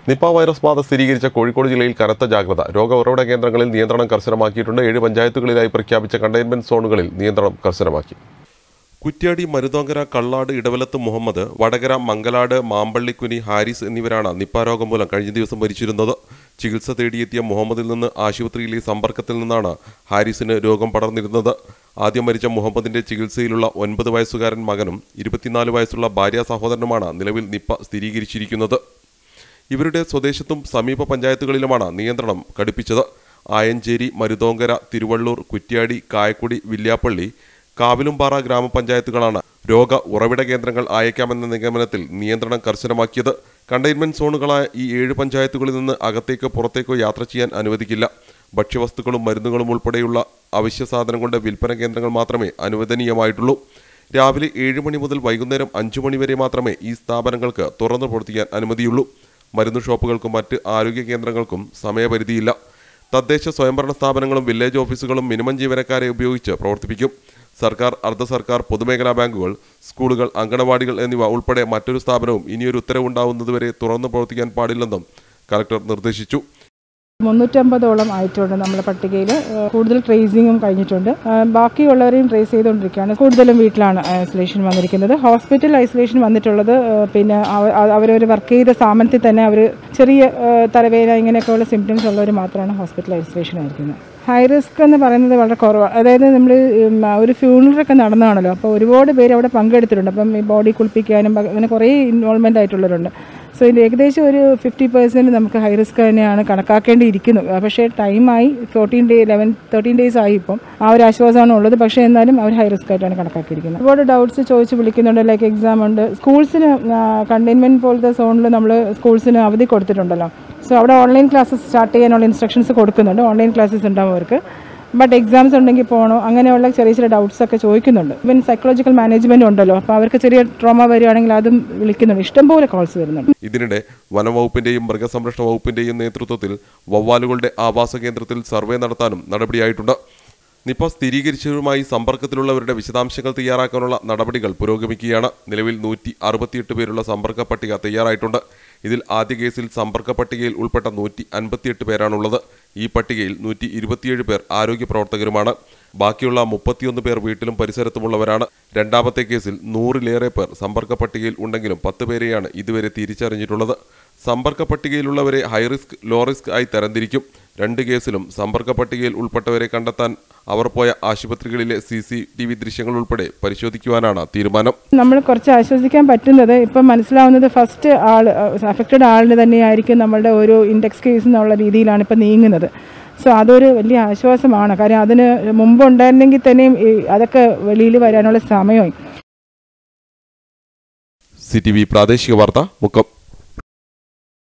Nipah virus ബാധ സ്ഥിരീകരിച്ച കോഴിക്കോട് ജില്ലയിൽ കനത്ത ജാഗ്രത രോഗ ഉറവിട കേന്ദ്രങ്ങളിൽ നിയന്ത്രണം കർശനമാക്കിയിട്ടുണ്ട് ഏഴ് പഞ്ചായത്തുകളിലായി പ്രഖ്യാപിച്ച കണ്ടെയ്ൻമെന്റ് സോണുകളിൽ നിയന്ത്രണം കർശനമാക്കി കുറ്റ്യാടി മരുതോങ്കര കള്ളാട് ഇടവലത്ത് മുഹമ്മദ് വടകര മംഗലാട് മാമ്പള്ളിക്കുനി ഹാരിസ് എന്നിവരാണ് നിപ്പ രോഗം മൂലം കഴിഞ്ഞ ദിവസം മരിച്ചിരുന്നത് ചികിത്സ തേടിയെത്തിയ മുഹമ്മദിൽ നിന്ന് ആശുപത്രിയിലെ സമ്പർക്കത്തിൽ നിന്നാണ് ഹാരിസിന് രോഗം പടർന്നിരുന്നത് ആദ്യം മരിച്ച മുഹമ്മദിന്റെ ചികിത്സയിലുള്ള ഒൻപത് വയസ്സുകാരൻ മകനും ഇരുപത്തിനാല് വയസ്സുള്ള ഭാര്യ സഹോദരനുമാണ് നിലവിൽ നിപ്പ സ്ഥിരീകരിച്ചിരിക്കുന്നത് ഇവരുടെ സ്വദേശത്തും സമീപ പഞ്ചായത്തുകളിലുമാണ് നിയന്ത്രണം കടുപ്പിച്ചത് ആയഞ്ചേരി മരുതോങ്കര തിരുവള്ളൂർ കുറ്റ്യാടി കായക്കുടി വില്യാപ്പള്ളി കാവിലുംപാറ ഗ്രാമപഞ്ചായത്തുകളാണ് രോഗ ഉറവിട കേന്ദ്രങ്ങൾ അയക്കാമെന്ന നിഗമനത്തിൽ നിയന്ത്രണം കർശനമാക്കിയത് കണ്ടെയ്ൻമെന്റ് സോണുകളായ ഈ ഏഴ് പഞ്ചായത്തുകളിൽ നിന്ന് അകത്തേക്കോ പുറത്തേക്കോ യാത്ര ചെയ്യാൻ അനുവദിക്കില്ല ഭക്ഷ്യവസ്തുക്കളും മരുന്നുകളും ഉൾപ്പെടെയുള്ള അവശ്യ സാധനങ്ങളുടെ വിൽപ്പന കേന്ദ്രങ്ങൾ മാത്രമേ അനുവദനീയമായിട്ടുള്ളൂ രാവിലെ ഏഴ് മണി മുതൽ വൈകുന്നേരം അഞ്ചു മണി വരെ മാത്രമേ ഈ സ്ഥാപനങ്ങൾക്ക് തുറന്നു പ്രവർത്തിക്കാൻ അനുമതിയുള്ളൂ മരുന്ന് ഷോപ്പുകൾക്കും മറ്റ് ആരോഗ്യ കേന്ദ്രങ്ങൾക്കും സമയപരിധിയില്ല തദ്ദേശ സ്വയംഭരണ സ്ഥാപനങ്ങളും വില്ലേജ് ഓഫീസുകളും മിനിമം ജീവനക്കാരെ ഉപയോഗിച്ച് പ്രവർത്തിപ്പിക്കും സർക്കാർ അർദ്ധ സർക്കാർ പൊതുമേഖലാ ബാങ്കുകൾ സ്കൂളുകൾ അങ്കണവാടികൾ എന്നിവ ഉൾപ്പെടെ മറ്റൊരു സ്ഥാപനവും ഇനിയൊരു ഉത്തരവുണ്ടാവുന്നതുവരെ തുറന്നു പ്രവർത്തിക്കാൻ പാടില്ലെന്നും കലക്ടർ നിർദ്ദേശിച്ചു മുന്നൂറ്റമ്പതോളം ആയിട്ടുണ്ട് നമ്മുടെ പട്ടികയിൽ കൂടുതൽ ട്രേസിങ്ങും കഴിഞ്ഞിട്ടുണ്ട് ആ, ബാക്കിയുള്ളവരെയും ട്രേസ് ചെയ്തുകൊണ്ടിരിക്കുകയാണ് കൂടുതലും വീട്ടിലാണ് ഐസൊലേഷൻ വന്നിരിക്കുന്നത് ഹോസ്പിറ്റൽ ഐസൊലേഷൻ വന്നിട്ടുള്ളത് ആ, പിന്നെ അവരവർ വർക്ക് ചെയ്ത സ്ഥാപനത്തിൽ തന്നെ അവർ ചെറിയ ആ, തലവേദന ഇങ്ങനെയൊക്കെയുള്ള സിംറ്റംസ് ഉള്ളവർ മാത്രമാണ് ഹോസ്പിറ്റൽ ഐസൊലേഷൻ ആയിരിക്കുന്നത് ഹൈ റിസ്ക് എന്ന് പറയുന്നത് വളരെ കുറവാണ് അതായത് നമ്മൾ ഒരു ഫ്യൂണറൊക്കെ നടന്നതാണല്ലോ അപ്പോൾ ഒരുപാട് പേര് അവിടെ പങ്കെടുത്തിട്ടുണ്ട് അപ്പം ഈ ബോഡി കുളിപ്പിക്കാനും പ- അങ്ങനെ കുറേ ഇൻവോൾവ്മെൻ്റ് ആയിട്ടുള്ളവരുണ്ട് സോ ഇതിൽ ഏകദേശം ഒരു ഫിഫ്റ്റി പെർസെൻറ്റ് നമുക്ക് ഹൈ റിസ്ക് തന്നെയാണ് കണക്കാക്കേണ്ടിയിരിക്കുന്നത് പക്ഷേ ടൈമായി fourteen day eleven thirteen days ആയി ഇപ്പം ആ ഒരു ആശ്വാസമാണ് ഉള്ളത് പക്ഷേ എന്നാലും അവർ ഹൈ റിസ്ക് ആയിട്ടാണ് കണക്കാക്കിയിരിക്കുന്നത് ഒരുപാട് ഡൗട്ട്സ് ചോദിച്ച് വിളിക്കുന്നുണ്ട് ലൈക്ക് എക്സാം ഉണ്ട് സ്കൂൾസിന് കണ്ടെയ്ൻമെൻറ്റ് പോലത്തെ സോണിൽ നമ്മൾ സ്കൂൾസിന് അവധി കൊടുത്തിട്ടുണ്ടല്ലോ സോ അവിടെ ഓൺലൈൻ ക്ലാസ്സസ് സ്റ്റാർട്ട് ചെയ്യാനുള്ള ഇൻസ്ട്രക്ഷൻസ് കൊടുക്കുന്നുണ്ട് ഓൺലൈൻ ക്ലാസ്സസ് ഉണ്ടാവും അവർക്ക് ബട്ട് എക്സാംസ് ഉണ്ടെങ്കിൽ പോകണോ അങ്ങനെയുള്ള ചെറിയ ചെറിയ ഡൗട്ട്സ് ഒക്കെ ചോദിക്കുന്നുണ്ട് ഇവൻ സൈക്കോളജിക്കൽ മാനേജ്മെൻറ്റ് ഉണ്ടല്ലോ അപ്പോൾ അവർക്ക് ചെറിയ ട്രോമ വരികയാണെങ്കിൽ അതും വിളിക്കുന്നുണ്ട് ഇഷ്ടംപോലെ കോൾസ് വരുന്നുണ്ട് ഇതിനിടെ വനംവകുപ്പിന്റെയും മൃഗസംരക്ഷണ വകുപ്പിന്റെയും നേതൃത്വത്തിൽ വവ്വാലുകളുടെ ആവാസ കേന്ദ്രത്തിൽ സർവേ നടത്താനും നടപടിയായിട്ടുണ്ട് നിപ സ്ഥിരീകരിച്ചവരുമായി സമ്പർക്കത്തിലുള്ളവരുടെ വിശദാംശങ്ങൾ തയ്യാറാക്കാനുള്ള നടപടികൾ പുരോഗമിക്കുകയാണ് നിലവിൽ നൂറ്റി അറുപത്തിയെട്ട് പേരുള്ള സമ്പർക്ക പട്ടിക തയ്യാറായിട്ടുണ്ട് ഇതിൽ ആദ്യ കേസിൽ സമ്പർക്ക പട്ടികയിൽ ഉൾപ്പെട്ട നൂറ്റി അൻപത്തിയെട്ട് പേരാണുള്ളത് ഈ പട്ടികയിൽ നൂറ്റി ഇരുപത്തിയേഴ് പേർ ആരോഗ്യ പ്രവർത്തകരുമാണ് ബാക്കിയുള്ള മുപ്പത്തിയൊന്ന് പേർ വീട്ടിലും പരിസരത്തുമുള്ളവരാണ് രണ്ടാമത്തെ കേസിൽ നൂറിലേറെ പേർ സമ്പർക്ക പട്ടികയിൽ ഉണ്ടെങ്കിലും പത്ത് പേരെയാണ് ഇതുവരെ തിരിച്ചറിഞ്ഞിട്ടുള്ളത് സമ്പർക്ക പട്ടികയിലുള്ളവരെ ഹൈറിസ്ക് ലോ റിസ്ക് ആയി തരംതിരിക്കും രണ്ട് കേസിലും സമ്പർക്ക പട്ടികയിൽ ഉൾപ്പെട്ടവരെ കണ്ടെത്താൻ അവർ പോയ ആശുപത്രികളിലെ സി സി ടി വി ദൃശ്യങ്ങൾ ഉൾപ്പെടെ പരിശോധിക്കുവാനാണ് തീരുമാനം നമ്മൾ കുറച്ച് ആശ്വസിക്കാൻ പറ്റുന്നത് ഇപ്പം മനസ്സിലാവുന്നത് ഫസ്റ്റ് ആൾ അഫക്റ്റഡ് ആളിന് തന്നെയായിരിക്കും നമ്മളുടെ ഒരു ഇൻഡെക്സ് കേസ് എന്നുള്ള രീതിയിലാണ് ഇപ്പം നീങ്ങുന്നത് സോ അതൊരു വലിയ ആശ്വാസമാണ് കാര്യം അതിന് മുമ്പ് ഉണ്ടായിരുന്നെങ്കിൽ തന്നെയും ഈ അതൊക്കെ വെളിയിൽ വരാനുള്ള സമയമായി സി ടി വി പ്രാദേശിക വാർത്ത മുക്കം